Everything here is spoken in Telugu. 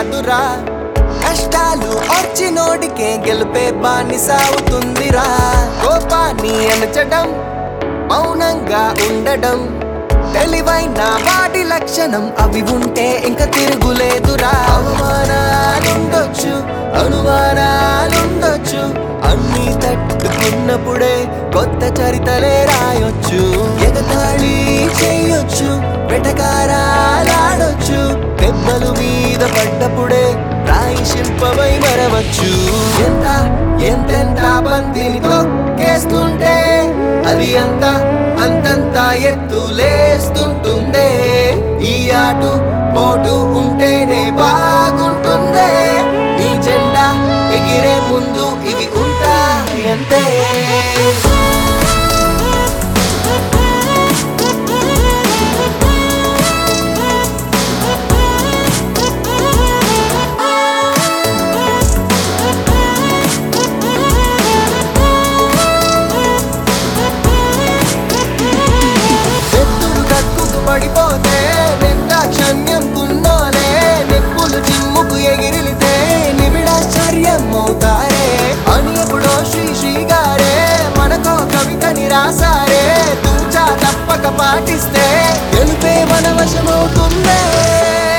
కాదురా కష్టాలు వచ్చినోడికే గెలిపే బానిస అవుతుందిరా కోపాన్ని అణచడం మౌనంగా ఉండడం తెలివైన వాడి లక్షణం అవి ఉంటే ఇంకా తిరుగులేదురా అవమానాలుండొచ్చు అనుమానాలుండొచ్చు అన్ని తట్టుకున్నప్పుడే కొత్త చరితలే రాయొచ్చు ఎగతాళి చేయొచ్చు వెటకారాలాడొచ్చు దెబ్బలు మీద పడ్డప్పుడే రాయి శిల్పమై మరవచ్చు ఎంత ఎంతెంత బంతిని తొక్కేస్తుంటే అది అంత అంతంత ఎత్తులేస్తుంటుందే ఈ ఆటు పోటు ఉంటేనే బాగుంటుందే నీ జెండా ఎగిరే ముందు ఇవి ఉంటాయి అంతే ఎత్తులు తక్కుకు పడిపోతే నిర్దాక్షణ్యం కున్నోలే నిప్పులు చిమ్ముకు ఎగిరిలితే నిమిడాశ్చర్యం అవుతారే అని ఎప్పుడో శ్రీ శ్రీ గారే మనకో కవితని రాసారే తూచా తప్పక పాటిస్తే గెలుపే మన వశమవుతుందే